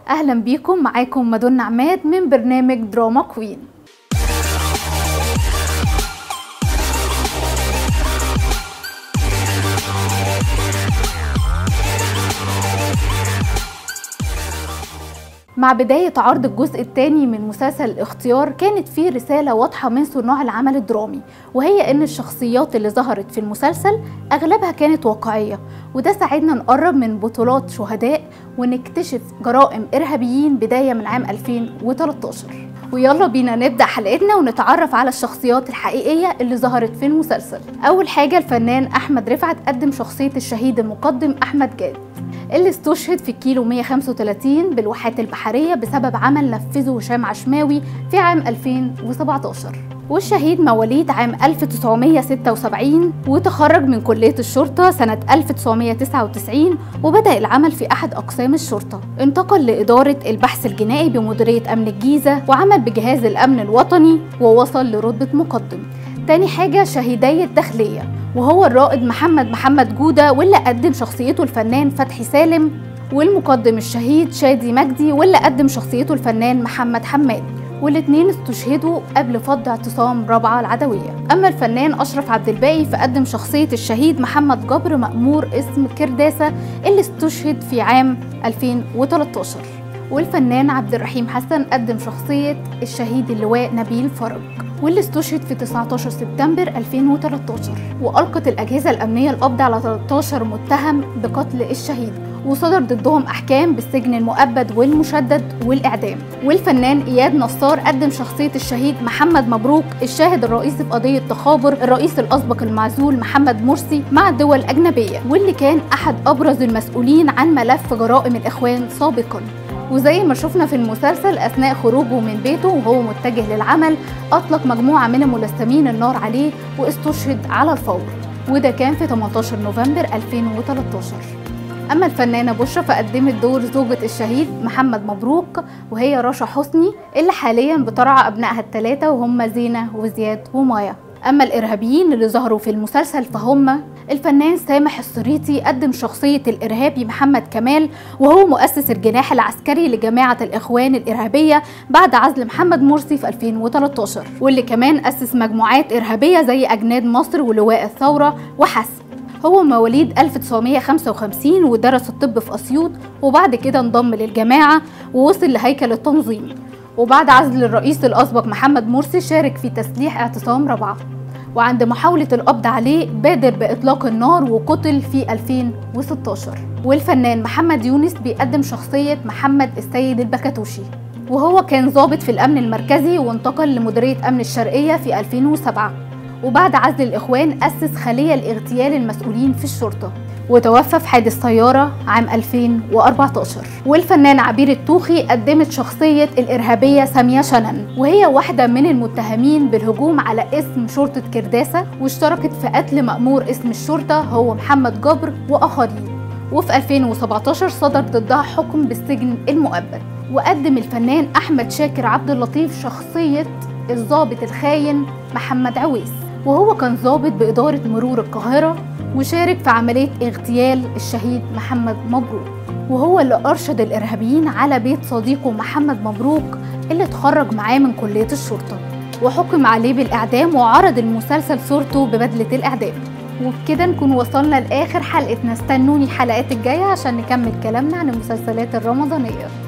اهلا بيكم معاكم مدن عماد من برنامج دراما كوين مع بداية عرض الجزء الثاني من مسلسل الاختيار كانت فيه رسالة واضحة من صناع العمل الدرامي وهي إن الشخصيات اللي ظهرت في المسلسل أغلبها كانت واقعية وده ساعدنا نقرب من بطولات شهداء ونكتشف جرائم إرهابيين بداية من عام 2013 ويلا بينا نبدأ حلقتنا ونتعرف على الشخصيات الحقيقية اللي ظهرت في المسلسل أول حاجة الفنان أحمد رفعت قدم شخصية الشهيد المقدم أحمد جاد اللي استشهد في الكيلو 135 بالواحات البحرية بسبب عمل نفذه هشام عشماوي في عام 2017 والشهيد مواليد عام 1976 وتخرج من كلية الشرطة سنة 1999 وبدأ العمل في أحد أقسام الشرطة انتقل لإدارة البحث الجنائي بمديرية أمن الجيزة وعمل بجهاز الأمن الوطني ووصل لرتبة مقدم تاني حاجة شهيدي الداخلية وهو الرائد محمد محمد جودة واللي قدم شخصيته الفنان فتحي سالم والمقدم الشهيد شادي مجدي واللي قدم شخصيته الفنان محمد حماد والاتنين استشهدوا قبل فض اعتصام رابعة العدوية أما الفنان أشرف عبد الباقي فقدم شخصية الشهيد محمد جبر مأمور اسم كرداسة اللي استشهد في عام 2013 والفنان عبد الرحيم حسن قدم شخصية الشهيد اللواء نبيل فرج واللي استشهد في 19 سبتمبر 2013 وألقت الأجهزة الأمنية القبض على 13 متهم بقتل الشهيد وصدر ضدهم أحكام بالسجن المؤبد والمشدد والإعدام والفنان إياد نصار قدم شخصية الشهيد محمد مبروك الشاهد الرئيسي في قضية تخابر الرئيس الأسبق المعزول محمد مرسي مع الدول الأجنبية واللي كان أحد أبرز المسؤولين عن ملف جرائم الإخوان سابقاً وزي ما شفنا في المسلسل أثناء خروجه من بيته وهو متجه للعمل أطلق مجموعة من الملثمين النار عليه واستشهد على الفور وده كان في 18 نوفمبر 2013 أما الفنانة بشرى فقدمت دور زوجة الشهيد محمد مبروك وهي رشا حسني اللي حاليا بترعى أبنائها الثلاثة وهم زينة وزياد ومايا أما الإرهابيين اللي ظهروا في المسلسل فهم الفنان سامح الصريطي قدم شخصية الإرهابي محمد كمال وهو مؤسس الجناح العسكري لجماعة الإخوان الإرهابية بعد عزل محمد مرسي في 2013 واللي كمان أسس مجموعات إرهابية زي أجناد مصر ولواء الثورة وحسن هو مواليد 1955 ودرس الطب في أسيوط وبعد كده انضم للجماعة ووصل لهيكل التنظيم وبعد عزل الرئيس الأسبق محمد مرسي شارك في تسليح اعتصام رابعة وعند محاولة القبض عليه بادر بإطلاق النار وقتل في 2016 والفنان محمد يونس بيقدم شخصية محمد السيد البكاتوشي وهو كان ضابط في الأمن المركزي وانتقل لمديرية أمن الشرقية في 2007 وبعد عزل الإخوان أسس خلية لاغتيال المسؤولين في الشرطة وتوفى في حادث طيارة عام 2014 والفنان عبير الطوخي قدمت شخصية الإرهابية سامية شنن وهي واحدة من المتهمين بالهجوم على اسم شرطة كرداسة واشتركت في قتل مأمور اسم الشرطة هو محمد جبر وآخرين وفي 2017 صدر ضدها حكم بالسجن المؤبد وقدم الفنان أحمد شاكر عبد اللطيف شخصية الضابط الخاين محمد عويس وهو كان ضابط بإدارة مرور القاهرة وشارك في عملية اغتيال الشهيد محمد مبروك وهو اللي أرشد الإرهابيين على بيت صديقه محمد مبروك اللي اتخرج معاه من كلية الشرطة وحكم عليه بالإعدام وعرض المسلسل صورته ببدلة الإعدام وبكده نكون وصلنا لآخر حلقتنا استنوني الحلقات الجاية عشان نكمل كلامنا عن المسلسلات الرمضانية